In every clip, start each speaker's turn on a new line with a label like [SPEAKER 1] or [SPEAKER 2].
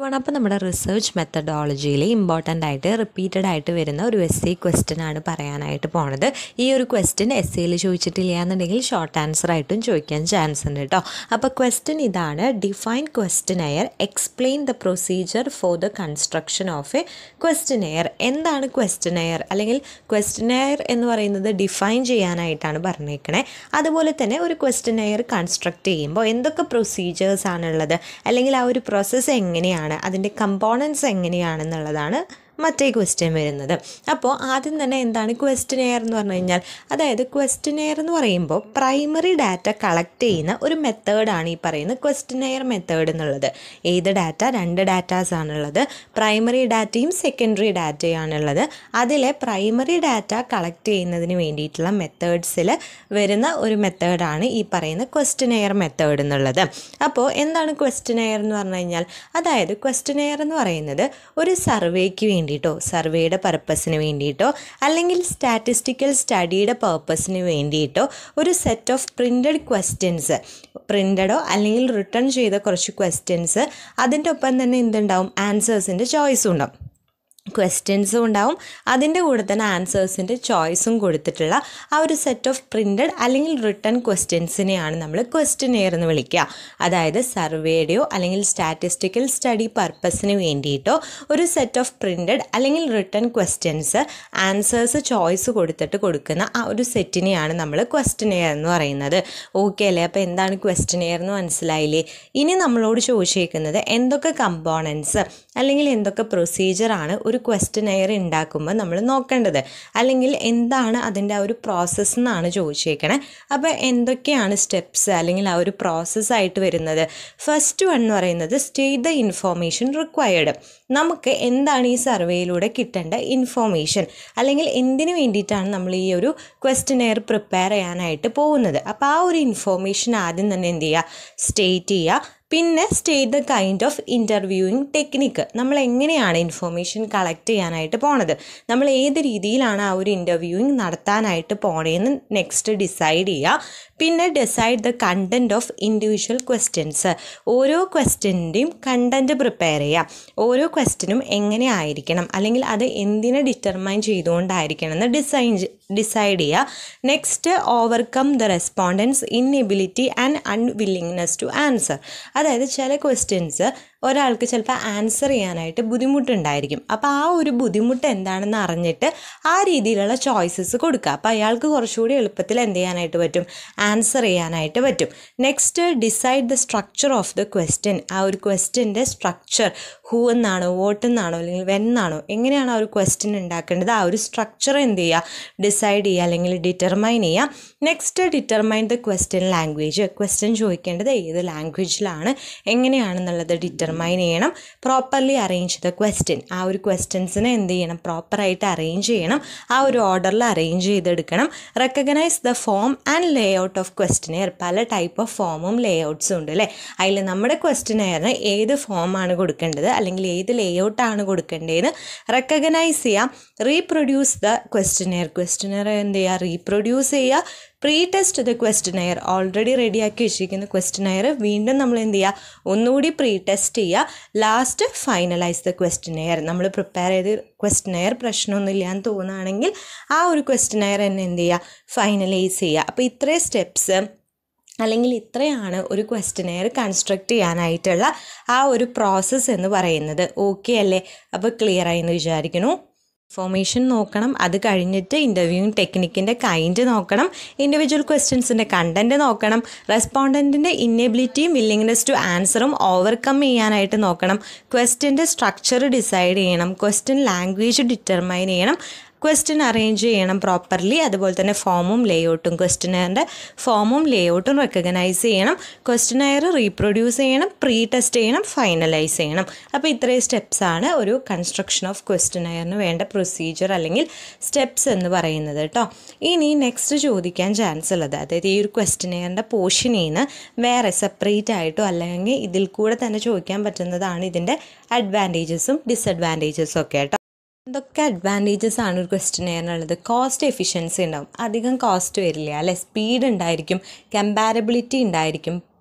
[SPEAKER 1] one അപ്പോൾ നമ്മുടെ research മെത്തഡോളജിയിൽ ഇമ്പോർട്ടൻ്റ് ആയിട്ട് റിപ്പീറ്റഡ് ആയിട്ട് വരുന്ന ഒരു എസ് സി ക്വസ്റ്റ്യൻ ആണ് പറയാനായിട്ട് പോണത് ഈ ഒരു ക്വസ്റ്റ്യൻ എസ് സിയിൽ ചോദിച്ചിട്ടില്ല എന്നുണ്ടെങ്കിൽ ഷോർട്ട് ആൻസർ ആയിട്ടും ചോദിക്കാൻ ചാൻസ് ഉണ്ട് കേട്ടോ അപ്പോൾ ക്വസ്റ്റ്യൻ ഇതാണ് define questionnaire explain the procedure for the construction of a questionnaire എന്താണ് ക്വസ്റ്റ്യനെയർ അല്ലെങ്കിൽ ക്വസ്റ്റ്യനെയർ എന്ന് പറയുന്നത് ഡിഫൈൻ ചെയ്യാനായിട്ടാണ് പറഞ്ഞേക്കണേ അതുപോലെ തന്നെ ഒരു ക്വസ്റ്റ്യനെയർ കൺസ്ട്രക്ട് ചെയ്യുമ്പോൾ എന്തൊക്കെ പ്രൊസീജിയേഴ്സ് ആണുള്ളത് അല്ലെങ്കിൽ ആ ഒരു പ്രോസസ്സ് എങ്ങനെയാണ് അതിൻ്റെ കമ്പോണൻസ് എങ്ങനെയാണെന്നുള്ളതാണ് മറ്റേ ക്വസ്റ്റ്യൻ വരുന്നത് അപ്പോൾ ആദ്യം തന്നെ എന്താണ് ക്വസ്റ്റ്യനെയർ എന്ന് പറഞ്ഞു കഴിഞ്ഞാൽ അതായത് ക്വസ്റ്റ്യനെയർ എന്ന് പറയുമ്പോൾ പ്രൈമറി ഡാറ്റ കളക്ട് ചെയ്യുന്ന ഒരു മെത്തേഡാണ് ഈ പറയുന്ന ക്വസ്റ്റ്യനെയർ മെത്തേഡ് എന്നുള്ളത് ഏത് ഡാറ്റ രണ്ട് ഡാറ്റാസ് ആണുള്ളത് പ്രൈമറി ഡാറ്റയും സെക്കൻഡറി ഡാറ്റയാണുള്ളത് അതിലെ പ്രൈമറി ഡാറ്റ കളക്ട് ചെയ്യുന്നതിന് വേണ്ടിയിട്ടുള്ള മെത്തേഡ്സിൽ വരുന്ന ഒരു മെത്തേഡാണ് ഈ പറയുന്ന ക്വസ്റ്റ്യനെയർ മെത്തേഡ് എന്നുള്ളത് അപ്പോൾ എന്താണ് ക്വസ്റ്റ്യനെയർ എന്ന് പറഞ്ഞു കഴിഞ്ഞാൽ അതായത് ക്വസ്റ്റ്യനെയർ എന്ന് പറയുന്നത് ഒരു സർവേക്ക് വേണ്ടിയിട്ടോ സർവേയുടെ പർപ്പസിന് വേണ്ടിയിട്ടോ അല്ലെങ്കിൽ സ്റ്റാറ്റിസ്റ്റിക്കൽ സ്റ്റഡിയുടെ പർപ്പസിന് വേണ്ടിയിട്ടോ ഒരു സെറ്റ് ഓഫ് പ്രിൻറ്റഡ് ക്വസ്റ്റ്യൻസ് പ്രിൻറ്റഡോ അല്ലെങ്കിൽ റിട്ടേൺ ചെയ്ത കുറച്ച് ക്വസ്റ്റ്യൻസ് അതിൻ്റെ ഒപ്പം തന്നെ എന്തുണ്ടാവും ആൻസേഴ്സിൻ്റെ ചോയ്സും ഉണ്ടാവും ക്വസ്റ്റ്യൻസും ഉണ്ടാവും അതിൻ്റെ കൂടെ തന്നെ ആൻസേഴ്സിൻ്റെ ചോയ്സും കൊടുത്തിട്ടുള്ള ആ ഒരു സെറ്റ് ഓഫ് പ്രിൻറ്റഡ് അല്ലെങ്കിൽ റിട്ടേൺ ക്വസ്റ്റ്യൻസിനെയാണ് നമ്മൾ ക്വസ്റ്റ്യനെയർ എന്ന് വിളിക്കുക അതായത് സർവേയുടെയോ അല്ലെങ്കിൽ സ്റ്റാറ്റിസ്റ്റിക്കൽ സ്റ്റഡി പർപ്പസിന് വേണ്ടിയിട്ടോ ഒരു സെറ്റ് ഓഫ് പ്രിൻറ്റഡ് അല്ലെങ്കിൽ റിട്ടേൺ ക്വസ്റ്റ്യൻസ് ആൻസേഴ്സ് ചോയ്സ് കൊടുത്തിട്ട് കൊടുക്കുന്ന ആ ഒരു സെറ്റിനെയാണ് നമ്മൾ ക്വസ്റ്റ്യനെയർ എന്ന് പറയുന്നത് ഓക്കെ അല്ലേ അപ്പോൾ എന്താണ് ക്വസ്റ്റ്യനെയർ എന്ന് മനസ്സിലായില്ലേ ഇനി നമ്മളോട് ചോദിച്ചേക്കുന്നത് എന്തൊക്കെ കമ്പോണൻസ് അല്ലെങ്കിൽ എന്തൊക്കെ പ്രൊസീജിയറാണ് ഒരു ക്വസ്റ്റ്യനെയർ ഉണ്ടാക്കുമ്പോൾ നമ്മൾ നോക്കേണ്ടത് അല്ലെങ്കിൽ എന്താണ് അതിൻ്റെ ആ ഒരു പ്രോസസ്സ് എന്നാണ് ചോദിച്ചേക്കണേ അപ്പോൾ എന്തൊക്കെയാണ് സ്റ്റെപ്സ് അല്ലെങ്കിൽ ആ ഒരു പ്രോസസ്സായിട്ട് വരുന്നത് ഫസ്റ്റ് വൺ എന്ന് പറയുന്നത് സ്റ്റേറ്റ് ദ ഇൻഫോർമേഷൻ റിക്വയർഡ് നമുക്ക് എന്താണ് ഈ സർവേയിലൂടെ കിട്ടേണ്ട ഇൻഫോർമേഷൻ അല്ലെങ്കിൽ എന്തിനു വേണ്ടിയിട്ടാണ് നമ്മൾ ഈ ഒരു ക്വസ്റ്റ്യനെയർ പ്രിപ്പയർ ചെയ്യാനായിട്ട് പോകുന്നത് അപ്പോൾ ആ ഒരു ഇൻഫോർമേഷൻ ആദ്യം തന്നെ എന്ത് ചെയ്യുക സ്റ്റേറ്റ് ചെയ്യുക പിന്നെ സ്റ്റേറ്റ് ദ കൈൻഡ് ഓഫ് ഇൻ്റർവ്യൂയിങ് ടെക്നിക്ക് നമ്മൾ എങ്ങനെയാണ് ഇൻഫോർമേഷൻ കളക്ട് ചെയ്യാനായിട്ട് പോണത് നമ്മൾ ഏത് രീതിയിലാണ് ആ ഒരു ഇൻ്റർവ്യൂയിങ് നടത്താനായിട്ട് പോണേന്ന് നെക്സ്റ്റ് ഡിസൈഡ് ചെയ്യുക പിന്നെ decide the content of individual questions ഓരോ ക്വസ്റ്റ്യൻ്റെയും കണ്ടൻറ്റ് പ്രിപ്പയർ ചെയ്യുക ഓരോ ക്വസ്റ്റ്യനും എങ്ങനെ ആയിരിക്കണം അല്ലെങ്കിൽ അത് എന്തിനെ ഡിറ്റർമൈൻ ചെയ്തുകൊണ്ടായിരിക്കണം എന്ന് ഡിസൈൻ ഡിസൈഡ് ചെയ്യുക next overcome the respondents inability and unwillingness to answer അതായത് ചില ക്വസ്റ്റ്യൻസ് ഒരാൾക്ക് ചിലപ്പോൾ ആൻസർ ചെയ്യാനായിട്ട് ബുദ്ധിമുട്ടുണ്ടായിരിക്കും അപ്പോൾ ആ ഒരു ബുദ്ധിമുട്ട് എന്താണെന്ന് അറിഞ്ഞിട്ട് ആ രീതിയിലുള്ള ചോയ്സസ് കൊടുക്കുക അപ്പോൾ അയാൾക്ക് കുറച്ചുകൂടി എളുപ്പത്തിൽ എന്ത് ചെയ്യാനായിട്ട് പറ്റും ആൻസർ ചെയ്യാനായിട്ട് പറ്റും next decide the structure of the question ആ ഒരു ക്വസ്റ്റ്യൻ്റെ സ്ട്രക്ചർ ഹൂ എന്നാണോ വോട്ട് എന്നാണോ അല്ലെങ്കിൽ വെൻ എന്നാണോ എങ്ങനെയാണ് ആ ഒരു ക്വസ്റ്റ്യൻ ഉണ്ടാക്കേണ്ടത് ആ ഒരു സ്ട്രക്ചർ എന്ത് ചെയ്യുക ഡിസൈഡ് ചെയ്യുക അല്ലെങ്കിൽ ഡിറ്റർമൈൻ ചെയ്യുക next determine the question language question ചോദിക്കേണ്ടത് ഏത് ലാംഗ്വേജിലാണ് എങ്ങനെയാണെന്നുള്ളത് ഡിറ്റർമൈൻ ചെയ്യണം പ്രോപ്പർലി അറേഞ്ച് ദ ക്വസ്റ്റ്യൻ ആ ഒരു ക്വസ്റ്റ്യൻസിനെ എന്ത് ചെയ്യണം പ്രോപ്പറായിട്ട് അറേഞ്ച് ചെയ്യണം ആ ഒരു ഓർഡറിൽ അറേഞ്ച് ചെയ്തെടുക്കണം recognise the form and layout of questionnaire പല ടൈപ്പ് ഓഫ് ഫോമും ലേ ഔട്ട്സും ഉണ്ട് അല്ലേ അതിൽ നമ്മുടെ ക്വസ്റ്റ്യനെയറിന് ഏത് ഫോമാണ് കൊടുക്കേണ്ടത് അല്ലെങ്കിൽ ഏത് ലേ ഔട്ടാണ് കൊടുക്കേണ്ടതെന്ന് റെക്കഗ്നൈസ് ചെയ്യുക റീപ്രൊഡ്യൂസ് ദ ക്വസ്റ്റ്യനെയർ ക്വസ്റ്റ്യനെയർ എന്ത് ചെയ്യുക റീപ്രൊഡ്യൂസ് ചെയ്യുക pre test the questionnaire already റെഡിയാക്കി വെച്ചിരിക്കുന്ന ക്വസ്റ്റ്യനെയർ വീണ്ടും നമ്മൾ എന്ത് ചെയ്യുക ഒന്നുകൂടി പ്രീ ടെസ്റ്റ് ചെയ്യുക ലാസ്റ്റ് ഫൈനലൈസ് ദ ക്വസ്റ്റ്യനെയർ നമ്മൾ പ്രിപ്പയർ ചെയ്ത് ക്വസ്റ്റ്യനെയർ പ്രശ്നമൊന്നുമില്ല എന്ന് തോന്നുകയാണെങ്കിൽ ആ ഒരു ക്വസ്റ്റ്യനെയർ തന്നെ എന്ത് ചെയ്യുക ഫൈനലൈസ് ചെയ്യുക അപ്പോൾ ഇത്രയും സ്റ്റെപ്സ് അല്ലെങ്കിൽ ഇത്രയാണ് ഒരു ക്വസ്റ്റ്യനെയർ കൺസ്ട്രക്ട് ചെയ്യാനായിട്ടുള്ള ആ ഒരു പ്രോസസ്സ് എന്ന് പറയുന്നത് ഓക്കെ അല്ലേ അപ്പോൾ ക്ലിയർ ആയി എന്ന് വിചാരിക്കുന്നു ഇൻഫോർമേഷൻ നോക്കണം അത് കഴിഞ്ഞിട്ട് ഇൻ്റർവ്യൂയിങ് ടെക്നിക്കിൻ്റെ കൈൻഡ് നോക്കണം ഇൻഡിവിജ്വൽ ക്വസ്റ്റ്യൻസിൻ്റെ കണ്ടൻറ്റ് നോക്കണം റെസ്പോണ്ടൻറ്റിൻ്റെ ഇന്നബിലിറ്റിയും വില്ലിങ്നെസ് ടു ആൻസറും ഓവർകം ചെയ്യാനായിട്ട് നോക്കണം ക്വസ്റ്റ്യൻ്റെ സ്ട്രക്ചർ ഡിസൈഡ് ചെയ്യണം ക്വസ്റ്റ്യൻ ലാംഗ്വേജ് ഡിറ്റർമൈൻ ചെയ്യണം ക്വസ്റ്റ്യൻ അറേഞ്ച് ചെയ്യണം പ്രോപ്പർലി അതുപോലെ തന്നെ ഫോമും ലേഔട്ടും ക്വസ്റ്റ്യനെയറിൻ്റെ ഫോമും ലേഔട്ടും റെക്കഗ്നൈസ് ചെയ്യണം ക്വസ്റ്റ്യനെയർ റീപ്രൊഡ്യൂസ് ചെയ്യണം പ്രീ ടെസ്റ്റ് ചെയ്യണം ഫൈനലൈസ് ചെയ്യണം അപ്പോൾ ഇത്രയും സ്റ്റെപ്സ് ആണ് ഒരു കൺസ്ട്രക്ഷൻ ഓഫ് ക്വസ്റ്റ്യനെയറിന് വേണ്ട പ്രൊസീജിയർ അല്ലെങ്കിൽ സ്റ്റെപ്സ് എന്ന് പറയുന്നത് കേട്ടോ ഇനി നെക്സ്റ്റ് ചോദിക്കാൻ ചാൻസ് ഉള്ളത് അതായത് ഈ ഒരു ക്വസ്റ്റ്യനെയറിൻ്റെ പോർഷനിൽ നിന്ന് വേറെ സെപ്പറേറ്റ് ആയിട്ടോ അല്ലെങ്കിൽ ഇതിൽ കൂടെ തന്നെ ചോദിക്കാൻ പറ്റുന്നതാണ് ഇതിൻ്റെ അഡ്വാൻറ്റേജസും ഡിസഡ്വാൻറ്റേജസും ഒക്കെ കേട്ടോ എന്തൊക്കെ അഡ്വാൻറ്റേജസ് ആണ് ഒരു ക്വസ്റ്റ്യനെയറിനുള്ളത് കോസ്റ്റ് എഫിഷ്യൻസി ഉണ്ടാവും അധികം കോസ്റ്റ് വരില്ല അല്ലെ സ്പീഡ് ഉണ്ടായിരിക്കും കമ്പാരബിലിറ്റി ഉണ്ടായിരിക്കും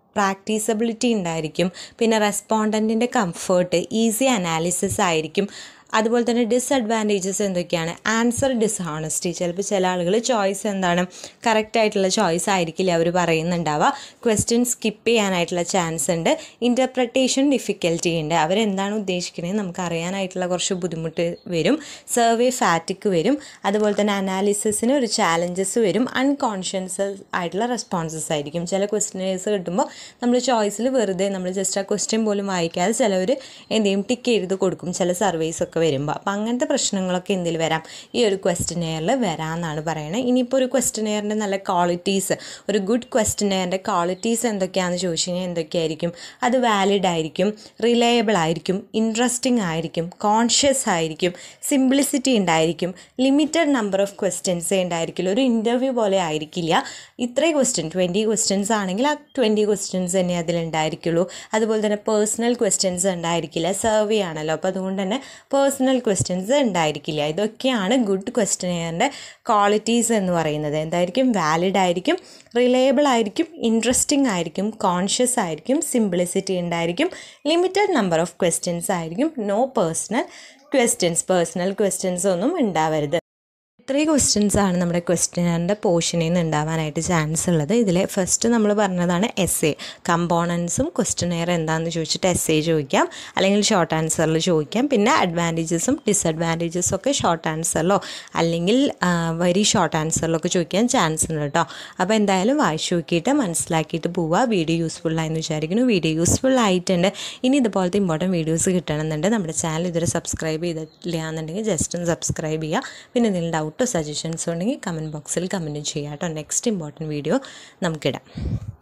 [SPEAKER 1] പ്രാക്ടീസബിലിറ്റി ഉണ്ടായിരിക്കും പിന്നെ റെസ്പോണ്ടൻറ്റിൻ്റെ കംഫേർട്ട് ഈസി അനാലിസിസ് ആയിരിക്കും അതുപോലെ തന്നെ ഡിസഡ്വാൻറ്റേജസ് എന്തൊക്കെയാണ് ആൻസർ ഡിസ്ഹോണസ്റ്റി ചിലപ്പോൾ ചില ആളുകൾ ചോയ്സ് എന്താണ് കറക്റ്റ് ആയിട്ടുള്ള ചോയ്സ് ആയിരിക്കില്ല അവർ പറയുന്നുണ്ടാവുക ക്വസ്റ്റ്യൻ സ്കിപ്പ് ചെയ്യാനായിട്ടുള്ള ചാൻസ് ഉണ്ട് ഇൻ്റർപ്രിട്ടേഷൻ ഡിഫിക്കൽറ്റി ഉണ്ട് അവരെന്താണ് ഉദ്ദേശിക്കുന്നത് നമുക്ക് അറിയാനായിട്ടുള്ള കുറച്ച് ബുദ്ധിമുട്ട് വരും സർവേ ഫാറ്റിക് വരും അതുപോലെ തന്നെ അനാലിസിസിന് ഒരു ചാലഞ്ചസ് വരും അൺകോൺഷ്യൻസ് ആയിട്ടുള്ള റെസ്പോൺസസ് ആയിരിക്കും ചില ക്വസ്റ്റ്യനേഴ്സ് കിട്ടുമ്പോൾ നമ്മൾ ചോയ്സിൽ വെറുതെ നമ്മൾ ജസ്റ്റ് ആ ക്വസ്റ്റ്യൻ പോലും വായിക്കാതെ ചിലവർ എന്ത് ചെയ്യും ടിക്ക് ചെയ്ത് കൊടുക്കും ചില സർവേസ് ഒക്കെ വരുമ്പോൾ അപ്പോൾ അങ്ങനത്തെ പ്രശ്നങ്ങളൊക്കെ എന്തിൽ വരാം ഈ ഒരു ക്വസ്റ്റ്യനെയറിൽ വരാമെന്നാണ് പറയുന്നത് ഇനിയിപ്പോൾ ഒരു ക്വസ്റ്റ്യനെയറിൻ്റെ നല്ല ക്വാളിറ്റീസ് ഒരു ഗുഡ് ക്വസ്റ്റ്യനെയറിൻ്റെ ക്വാളിറ്റീസ് എന്തൊക്കെയാണെന്ന് ചോദിച്ചു കഴിഞ്ഞാൽ എന്തൊക്കെയായിരിക്കും അത് വാലിഡ് ആയിരിക്കും റിലയബിൾ ആയിരിക്കും ഇൻട്രസ്റ്റിംഗ് ആയിരിക്കും കോൺഷ്യസ് ആയിരിക്കും സിംപ്ലിസിറ്റി ഉണ്ടായിരിക്കും ലിമിറ്റഡ് നമ്പർ ഓഫ് ക്വസ്റ്റ്യൻസേ ഉണ്ടായിരിക്കില്ല ഒരു ഇൻ്റർവ്യൂ പോലെ ആയിരിക്കില്ല ഇത്രയും ക്വസ്റ്റ്യൻ ട്വൻറ്റി ക്വസ്റ്റ്യൻസ് ആണെങ്കിൽ ആ ട്വൻറ്റി ക്വസ്റ്റ്യൻസ് തന്നെ അതിലുണ്ടായിരിക്കുള്ളൂ അതുപോലെ തന്നെ പേഴ്സണൽ ക്വസ്റ്റ്യൻസ് ഉണ്ടായിരിക്കില്ല സർവേ ആണല്ലോ അപ്പോൾ അതുകൊണ്ട് തന്നെ പേഴ്സണൽ ക്വസ്റ്റ്യൻസ് ഉണ്ടായിരിക്കില്ല ഇതൊക്കെയാണ് ഗുഡ് ക്വസ്റ്റ്യനെയറിൻ്റെ ക്വാളിറ്റീസ് എന്ന് പറയുന്നത് എന്തായിരിക്കും വാലിഡ് ആയിരിക്കും റിലയബിൾ ആയിരിക്കും ഇൻട്രസ്റ്റിംഗ് ആയിരിക്കും കോൺഷ്യസ് ആയിരിക്കും സിംപ്ലിസിറ്റി ഉണ്ടായിരിക്കും ലിമിറ്റഡ് നമ്പർ ഓഫ് ക്വസ്റ്റ്യൻസ് ആയിരിക്കും no personal questions personal questions ഒന്നും ഉണ്ടാവരുത് ഇത്രയും ക്വസ്റ്റ്യൻസ് ആണ് നമ്മുടെ ക്വസ്റ്റ്യനറിൻ്റെ പോർഷനിൽ നിന്ന് ഉണ്ടാവാനായിട്ട് ചാൻസ് ഉള്ളത് ഇതിൽ ഫസ്റ്റ് നമ്മൾ പറഞ്ഞതാണ് എസ് എ കമ്പോണൻസും ക്വസ്റ്റ്യനെയർ എന്താണെന്ന് ചോദിച്ചിട്ട് എസ് എ ചോദിക്കാം അല്ലെങ്കിൽ ഷോർട്ട് ആൻസറിൽ ചോദിക്കാം പിന്നെ അഡ്വാൻറ്റേജസും ഡിസഡ്വാൻറ്റേജസും ഒക്കെ ഷോർട്ട് ആൻസറിലോ അല്ലെങ്കിൽ വെരി ഷോർട്ട് ആൻസറിലൊക്കെ ചോദിക്കാൻ ചാൻസ് ഉണ്ട് കേട്ടോ അപ്പോൾ എന്തായാലും വായിച്ചു നോക്കിയിട്ട് മനസ്സിലാക്കിയിട്ട് പോവുക വീഡിയോ യൂസ്ഫുൾ ആയെന്ന് വിചാരിക്കുന്നു വീഡിയോ യൂസ്ഫുൾ ആയിട്ടുണ്ട് ഇനി ഇതുപോലത്തെ ഇമ്പോർട്ടൻറ്റ് വീഡിയോസ് കിട്ടണമെന്നുണ്ട് നമ്മുടെ ചാനൽ ഇതുവരെ സബ്സ്ക്രൈബ് ചെയ്തിട്ടില്ല എന്നുണ്ടെങ്കിൽ ജസ്റ്റ് ഒന്ന് സബ്സ്ക്രൈബ് ചെയ്യുക പിന്നെ എന്തെങ്കിലും ഡൗട്ടോ സജഷൻസോ ഉണ്ടെങ്കിൽ കമൻറ്റ് ബോക്സിൽ കമൻറ്റ് ചെയ്യാം കേട്ടോ നെക്സ്റ്റ് ഇമ്പോർട്ടൻറ്റ് വീഡിയോ നമുക്കിടാം